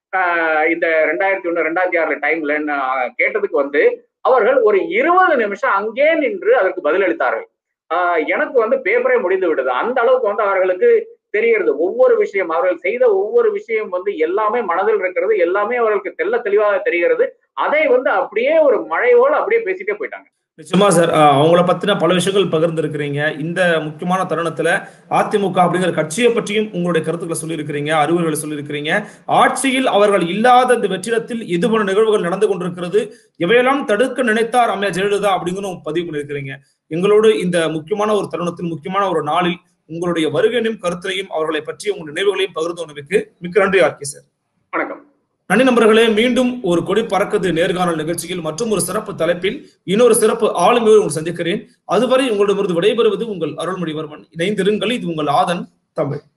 ஆஹ் இந்த ரெண்டாயிரத்தி ஒண்ணு ரெண்டாயிரத்தி ஆறுல டைம்ல கேட்டதுக்கு வந்து அவர்கள் ஒரு இருபது நிமிஷம் அங்கே நின்று அதற்கு பதிலளித்தார்கள் ஆஹ் எனக்கு வந்து பேப்பரே முடிந்து விடுது அந்த அளவுக்கு வந்து அவர்களுக்கு தெரிகிறது ஒவ்வொரு விஷயம் அவர்கள் செய்த ஒவ்வொரு விஷயம் வந்து எல்லாமே மனதில் இருக்கிறது எல்லாமே அவர்களுக்கு தெல்ல தெளிவாக தெரிகிறது அதை வந்து அப்படியே ஒரு மழையோடு அப்படியே பேசிட்டே போயிட்டாங்க நிச்சயமா சார் அஹ் அவங்கள பத்தின பல விஷயங்கள் பகிர்ந்திருக்கிறீங்க இந்த முக்கியமான தருணத்துல அதிமுக அப்படிங்கிற கட்சியை பற்றியும் உங்களுடைய கருத்துக்களை சொல்லியிருக்கிறீங்க அறிவுரைகளை சொல்லியிருக்கிறீங்க ஆட்சியில் அவர்கள் இல்லாத இந்த வெற்றிடத்தில் இது போன்ற நிகழ்வுகள் நடந்து கொண்டிருக்கிறது எவையெல்லாம் தடுக்க நினைத்தார் அம்மையா ஜெயலலிதா அப்படிங்கிறதும் பதிவு பண்ணியிருக்கிறீங்க எங்களோடு இந்த முக்கியமான ஒரு தருணத்தில் முக்கியமான ஒரு நாளில் உங்களுடைய வருகையினையும் கருத்தையும் அவர்களை பற்றி உங்கள் நினைவுகளையும் பகிர்ந்து கொண்டமைக்கு மிக்க நன்றி ஆர்கே சார் வணக்கம் நன்றி நண்பர்களே மீண்டும் ஒரு கொடி பறக்குது நேர்காணல் நிகழ்ச்சியில் மற்றும் ஒரு சிறப்பு தலைப்பில் இன்னொரு சிறப்பு ஆளுமையோடு உங்களை சந்திக்கிறேன் அதுவரை உங்களிடமிருந்து விடைபெறுவது உங்கள் அருள்மொழிவர்மன் இணைந்திருங்கள் இது உங்கள் ஆதன் தமிழ்